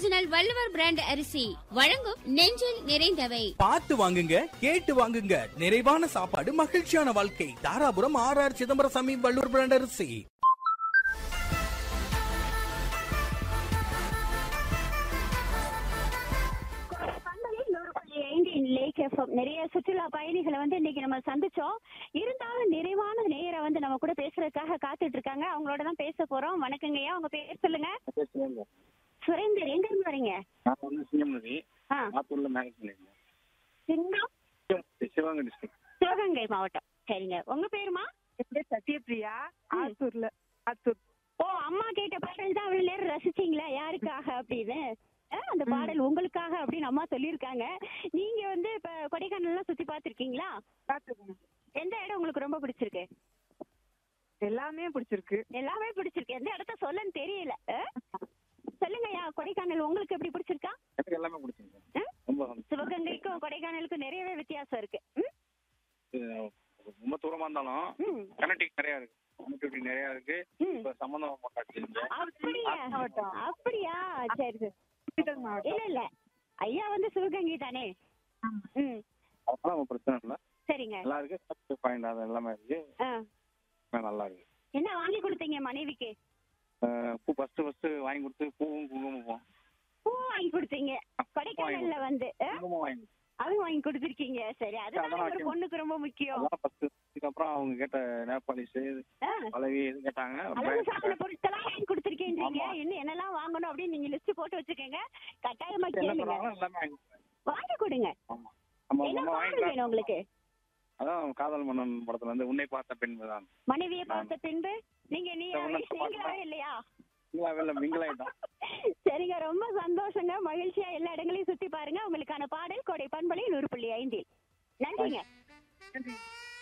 Original Valluvar brand அரிசி வழங்கும் நெஞ்சில் நிறைந்தவை பார்த்து வாங்குங்க கேட்டு வாங்குங்க நிறைவான சாப்பாடு மகிழ்ச்சியான வாழ்க்கை Dharapuram R R Chidambarasamy Valluvar brand அரிசி பண்பலை நூறு புள்ளி ஐந்தின் லேக் எஃப்எம் நிறைய சுற்றுலா பயணிகளை வந்து இன்னைக்கு நம்ம சந்திச்சோம் இருந்தாலும் நிறைவான நேர வந்து நம்ம கூட பேசுறதுக்காக காத்துட்டு இருக்காங்க அவங்களோட தான் பேச போறோம் வணக்கங்கய்யா உங்க பேர் சொல்லுங்க சுரேந்தர் எங்க இருந்து வரீங்க நான் வந்து சிங்கமதி ஆ ஆத்தூர்ல மேரேஜ் பண்ணிருந்தேன் சிங்கம் சிவகங்கை, சிவகங்கை டிஸ்ட்ரிக்ட் சிவகங்கை மாவட்டம் சரிங்க உங்க பேருமா சத்யபிரியா ஆத்தூர்ல ஆத்தூர் ஓ அம்மா கேட்ட பாடல் தான் அவ்வளவு நேரம் ரசிச்சீங்களா யாருக்காக அப்படின்னு ஆ, அந்த பாடல் உங்களுக்காக அப்படின்னு அம்மா சொல்லியிருக்காங்க நீங்க வந்து இப்ப கொடைக்கானல்லாம் சுத்தி பார்த்திருக்கீங்களா பாத்துக்கணும் எந்த இடம் உங்களுக்கு ரொம்ப பிடிச்சிருக்கு எல்லாமே பிடிச்சிருக்கு எல்லாமே பிடிச்சிருக்கு எந்த இடத்த சொல்லன்னு தெரியல ஆ? சொல்லுங்கய்யா கொடைக்கானல் உங்களுக்கு எப்படி பிடிச்சிருக்கா எனக்கு எல்லாமே பிடிச்சிருக்கு ஆ? ரொம்ப சந்தோஷம். சிவகங்கைக்கும் கொடைக்கானலுக்கும் நிறையவே வித்தியாசம் இருக்கு ம்? இது ரொம்ப தூரமா இருந்தாலும் ம். கனெக்டிங் நிறைய இருக்கு கனெக்டிவிட்டி நிறைய இருக்கு ம். இப்ப சம்பந்தம் காட்டுறீங்க அப்படியா அப்படியா சரி சரி திண்டுக்கல் மாவட்டம் இல்ல இல்ல ஐயா வந்து சிவகங்கை தானே ம் அதெல்லாம் நம்ம பிரச்சனை இல்லை சரிங்க நல்லா இருக்கு பாயிண்ட் அது எல்லாமே இருக்கு ஆ. எல்லாமே நல்லா இருக்கு என்ன வாங்கி கொடுத்தீங்க மனைவிக்கு அஹ் பூ ஃபர்ஸ்ட் ஃபர்ஸ்ட் வாங்கி கொடுத்து பூவும் குங்குமம் பூ வாங்கி கொடுத்தீங்க கொடைக்கானல்ல வந்து ஆ? குங்குமம் வாங்கி அது வாங்கி கொடுத்திருக்கீங்க சரி அதுதான் அதெல்லாம் ஒரு வைக்கணும். பொண்ணுக்கு ரொம்ப முக்கியம் அதெல்லாம் ஃபர்ஸ்ட் அதுக்கப்புறம் அவங்க கேட்ட நேபாளிஸ் ஆ. பழவி இது கேட்டாங்க அழகு சாதன பொருட்கள்லாம் வாங்கி கொடுத்திருக்கீங்க ஆமா. இன்னும் என்னெல்லாம் வாங்கணும் அப்படின்னு நீங்க லிஸ்ட் போட்டு வச்சுக்கோங்க கட்டாயமா என்ன கேளுங்க சொன்னாலும் எல்லாமே வாங்கி கொடுத்தாங்க. வாங்கி கொடுங்க ஆமா நம்ம என்ன நம்ம பாடல் வேணும் வாங்கி உங்களுக்கு அதான் காதல் மன்னன் படத்துல இருந்து உன்னை பார்த்த பெண் தான் மனைவியை பார்த்த பின்பு நீங்க நீ இந்த ஒண்ணு நீங்களாவே இல்லையா மிங்களாவே மிங்களாயிட்டோம் சரிங்க ரொம்ப சந்தோஷங்க மகிழ்ச்சியா எல்லா இடங்களையும் சுத்தி பாருங்க உங்களுக்கான பாடல் கொடை பண்பலை நூறு புள்ளி ஐந்தில் நன்றிங்க